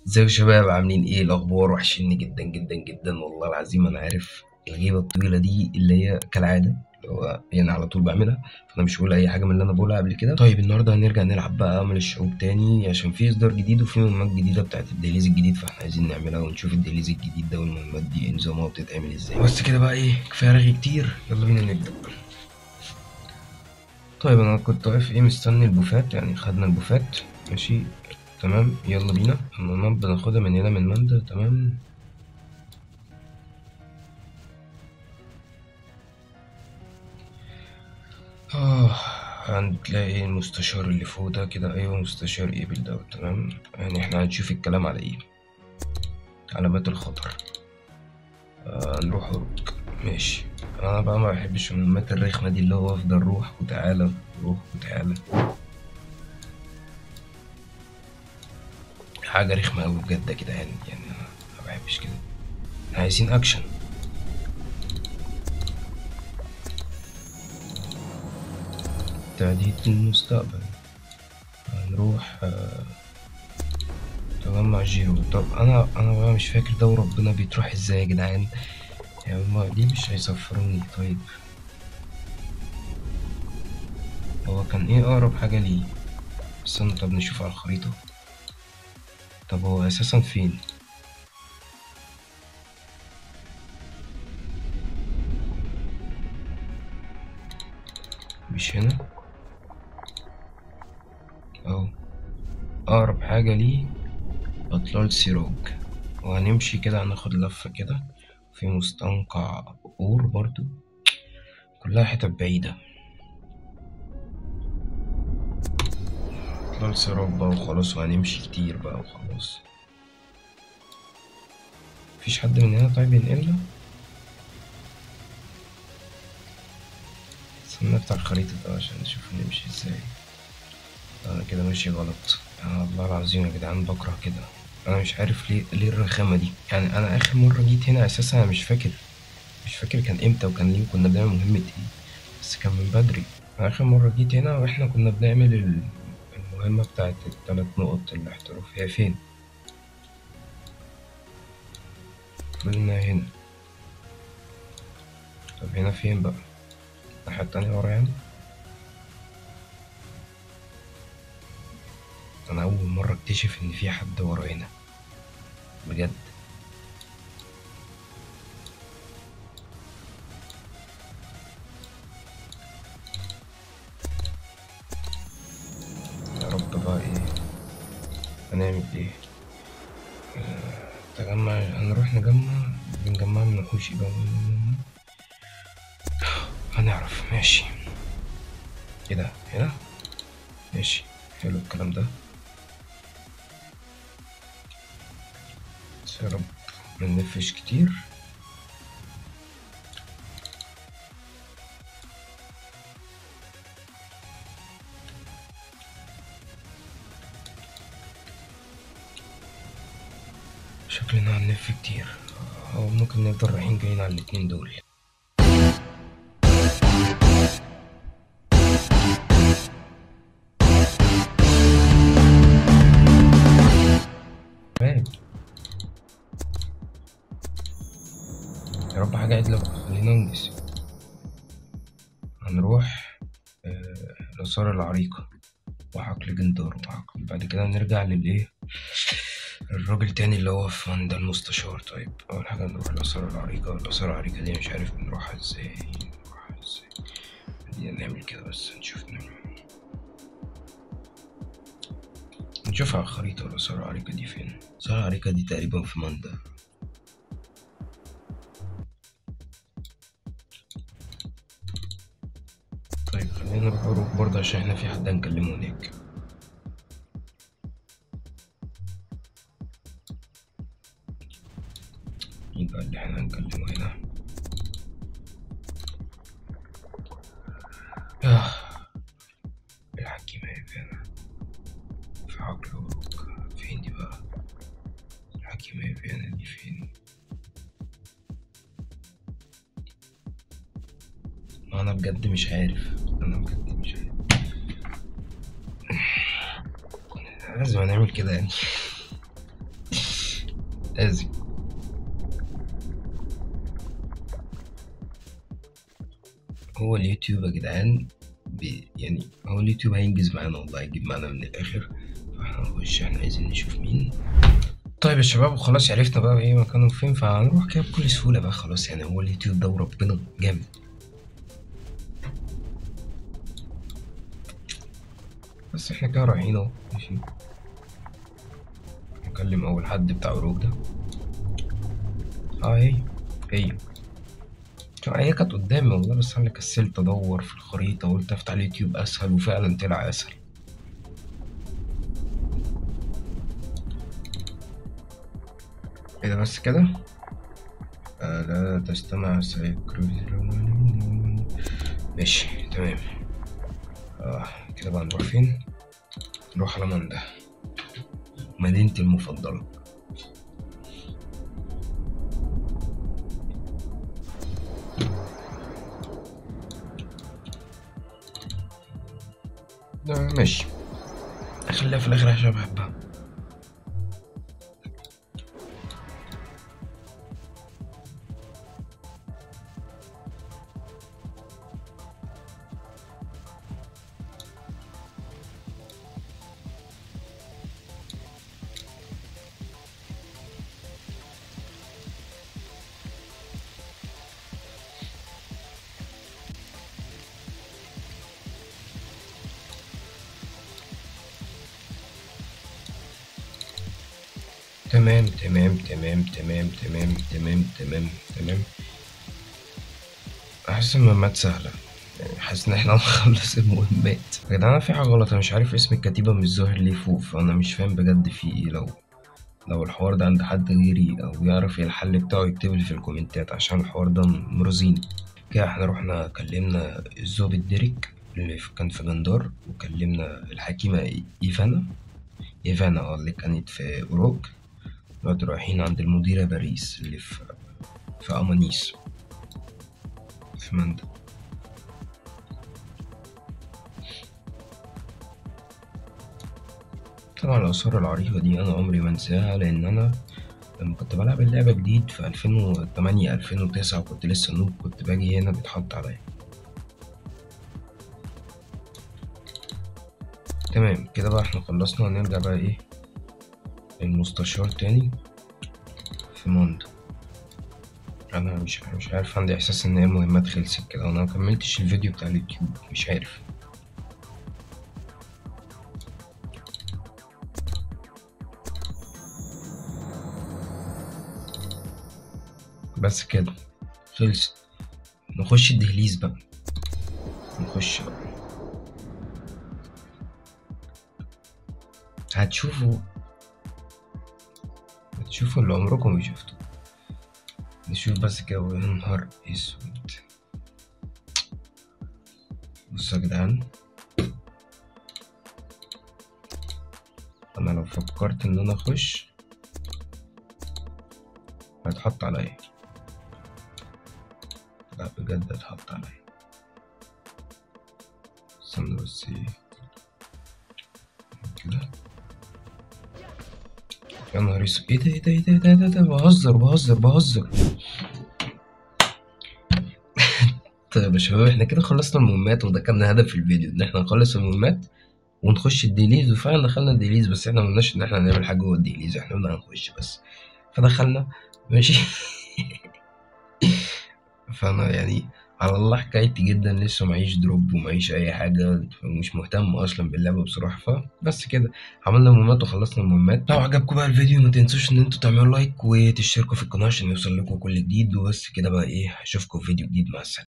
ازيكم يا شباب عاملين ايه الاخبار وحشني جدا جدا جدا والله العظيم انا عارف الغيبه الطويله دي اللي هي كالعاده اللي هو يعني على طول بعملها فانا مش هقول اي حاجه من اللي انا بقولها قبل كده طيب النهارده هنرجع نلعب بقى امل الشعوب تاني عشان في اصدار جديد وفي مهمات جديده بتاعت الدهليز الجديد فاحنا عايزين نعملها ونشوف الدهليز الجديد ده والمهمات دي إيه نظامها وبتتعمل ازاي بس كده بقى ايه كفايه رغي كتير يلا بينا نبدا طيب انا كنت واقف ايه مستني البوفات يعني خدنا البوفات ماشي تمام يلا بينا المهمات بناخدها من هنا من ماندا تمام اه هتلاقي المستشار اللي فوق ده كده ايوه مستشار ايبل ده تمام يعني احنا هنشوف الكلام على ايه علامات الخطر آه نروح هروب ماشي انا بقى ما بحبش المهمات الرخمه دي اللي هو افضل روح وتعالى روح وتعالى حاجه رخمه قوي بجد كده يعني يعني انا ما بحبش كده احنا عايزين اكشن تعديل المستقبل هنروح آه، تجمع جيرو طب انا انا بقى مش فاكر ده وربنا بيتروح ازاي يا جدعان يعني هما ليه مش هيسفروني طيب هو كان ايه اقرب حاجة ليه استنى طب نشوف على الخريطة طب هو اساسا فين مش هنا اهو اقرب حاجة ليه اطلال سيروج وهنمشي كده هناخد لفة كده في مستنقع اور برضو كلها حتت بعيدة اطلال سيروج بقى وخلاص وهنمشي كتير بقى وخلاص مفيش حد من هنا طيب ينقلنا استنى نفتح الخريطة ده عشان نشوف نمشي ازاي انا كده ماشي غلط يا الله العظيم يا جدعان بكره كده انا مش عارف ليه ليه الرخامه دي يعني انا اخر مره جيت هنا اساسا انا مش فاكر مش فاكر كان امتى وكان ليه كنا بنعمل مهمه ايه بس كان من بدري أنا اخر مره جيت هنا واحنا كنا بنعمل ال- المهمه بتاعت الثلاث نقط الاحتراف هي فين المفروض انها هنا طب هنا فين بقى الناحيه التانية ورا يعني انا اول مره اكتشف ان في حد ورا هنا بجد يا رب بقى ايه هنعمل ايه آه، تجمع هنروح نجمع بنجمع من وحوش يبقى هنعرف ماشي ايه ده هنا ماشي حلو الكلام ده بس يا رب مننفش كتير شكلنا هنلف كتير أو ممكن نفضل رايحين جايين على الاتنين دول فاهم يا رب حاجة عدلة بقى خلينا ننجز هنروح آه، الآثار العريقة وحقل جندار وحقل بعد كده نرجع للإيه الراجل تاني اللي هو في عند المستشار طيب أول حاجة نروح الآثار العريقة الآثار العريقة دي مش عارف بنروحها ازاي نروحها ازاي خلينا نعمل كده بس نشوف نعمل نشوف على الخريطة الآثار العريقة دي فين الآثار العريقة دي تقريبا في ماندا طيب خلينا نروح أوروب برضه عشان احنا في حد هنكلمه هناك مين بقى اللي احنا هنكلمه هنا آه. الحكيمة هي فين في عقل أوروب فين دي بقى الحكيمة هي فين دي فين ما أنا بجد مش عارف أنا بجد مش عارف لازم هنعمل كده يعني آسف هو اليوتيوب يا جدعان بي يعني هو اليوتيوب هينجز معانا والله هيجيب معانا من الآخر فاحنا نخش احنا عايزين نشوف مين طيب يا شباب خلاص عرفنا بقى ايه مكانه فين فهنروح كده بكل سهولة بقى خلاص يعني هو اليوتيوب ده وربنا جامد بس احنا كده رايحين اهو ماشي نكلم اول حد بتاع روك ده اه هي هي هي كانت قدامي والله بس انا كسلت ادور في الخريطة وقلت افتح اليوتيوب اسهل وفعلا طلع اسهل ايه ده بس كده آه لا تستمع سيكروز ماشي تمام آه كده بقى نروح فين نروح على ماندا مدينتي المفضلة آه ماشي خليها في الآخر عشان بحبها تمام تمام تمام تمام تمام تمام تمام تمام حاسس المهمات سهلة يعني حاسس إن إحنا هنخلص المهمات يا جدعان أنا في حاجة غلط أنا مش عارف اسم الكتيبة مش ظاهر ليه فوق فأنا مش فاهم بجد في إيه لو لو الحوار ده عند حد غيري أو يعرف إيه الحل بتاعه يكتبلي في الكومنتات عشان الحوار ده مرضيني كده إحنا رحنا كلمنا الظابط ديريك اللي كان في جندار وكلمنا الحكيمة إيفانا إيفانا اه اللي كانت في أوروك دلوقتي رايحين عند المديرة باريس اللي في في أمانيس في ماندا طبعا الآثار العريقة دي أنا عمري ما أنساها لأن أنا لما كنت بلعب اللعبة جديد في ألفين وتمانية ألفين وتسعة وكنت لسه نوب كنت باجي هنا بيتحط عليا تمام كده بقى احنا خلصنا هنرجع بقى ايه المستشار تاني في موندا انا مش مش عارف عندي احساس ان هي المهمات خلصت كده وانا مكملتش الفيديو بتاع اليوتيوب مش عارف بس كده خلصت نخش الدهليز بقى نخش بقى هتشوفوا هتشوفوا اللي عمركم ما شفتوه نشوف بس كده يا نهار اسود بصوا يا جدعان انا لو فكرت ان انا اخش هيتحط عليا لا بجد هيتحط عليا استنى بس ايه كده يا نهار اسود ايه ده ايه ده ايه ده ايه ده, إيه ده بهزر بهزر بهزر طيب يا شباب احنا كده خلصنا المهمات وده كان هدف الفيديو ان احنا نخلص المهمات ونخش الديليز وفعلا دخلنا الديليز بس احنا مقلناش ان احنا هنعمل حاجه جوه الديليز احنا قلنا هنخش بس فدخلنا ماشي فانا يعني على الله حكايتي جدا لسه معيش دروب ومعيش اي حاجه ومش مهتم اصلا باللعبه بصراحه فبس كده عملنا مهمات وخلصنا المهمات لو عجبكم بقى الفيديو ما تنسوش ان انتوا تعملوا لايك وتشتركوا في القناه عشان يوصل لكم كل جديد وبس كده بقى ايه اشوفكم في فيديو جديد مع السلامه